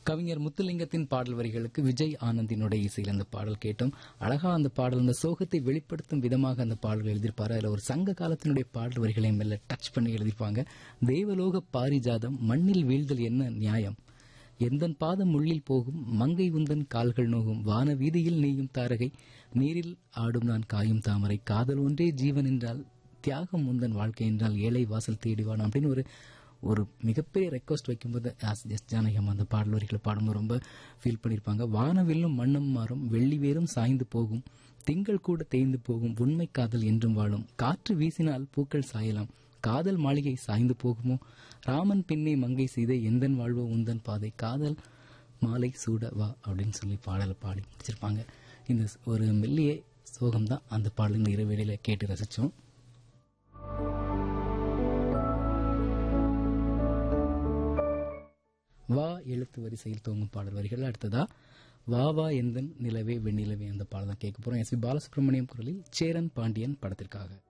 கவிஞர் முத்துலிங்கத்தின் பாடல் வரிகளுக்கு விஜய் ஆனந்தினுடைய இசையில் அந்த பாடல் கேட்டோம் அழகா அந்த பாடல் அந்த சோகத்தை வெளிப்படுத்தும் விதமாக அந்த பாடல்கள் எழுதியிருப்பாரு அதுல ஒரு சங்க காலத்தினுடைய பாடல் வரிகளை மெல்ல டச் பண்ணி எழுதியிருப்பாங்க தேவலோக பாரிஜாதம் மண்ணில் வீழ்தல் என்ன நியாயம் எந்தன் பாதம் உள்ளில் போகும் மங்கை உந்தன் கால்கள் நோகும் வான வீதியில் நீயும் தாரகை நீரில் ஆடும் நான் காயும் தாமரை காதல் ஒன்றே ஜீவன் என்றால் தியாகம் உந்தன் வாழ்க்கை என்றால் ஏழை வாசல் தேடிவான் அப்படின்னு ஒரு ஒரு மிகப்பெரிய ரெக்வஸ்ட் வைக்கும்போது எஸ் எஸ் ஜானகம் அந்த பாடல் வரிகளை பாடும்போது ரொம்ப ஃபீல் பண்ணியிருப்பாங்க வானவில்லும் மண்ணும் மாறும் வெள்ளி வேரும் சாய்ந்து போகும் திங்கள் கூட தேய்ந்து போகும் உண்மை காதல் என்றும் வாழும் காற்று வீசினால் பூக்கள் சாயலாம் காதல் மாளிகை சாய்ந்து போகுமோ ராமன் பின்னே மங்கை செய்த எந்தன் வாழ்வோ உந்தன் பாதை காதல் மாலை சூட வா அப்படின்னு சொல்லி பாடலை பாடி முடிச்சிருப்பாங்க இந்த ஒரு மெல்லிய சோகம் தான் அந்த பாடலின் இரவேளையில கேட்டு ரசிச்சோம் வா எழுத்து வரிசையில் தூங்கும் பாடல் வரிகள் அடுத்ததா வா வா எந்தன் நிலவே வெண்ணிலவே அந்த பாடல் தான் கேட்க போறோம் எஸ் பி பாலசுப்ரமணியம் குரலில் சேரன் பாண்டியன் படத்திற்காக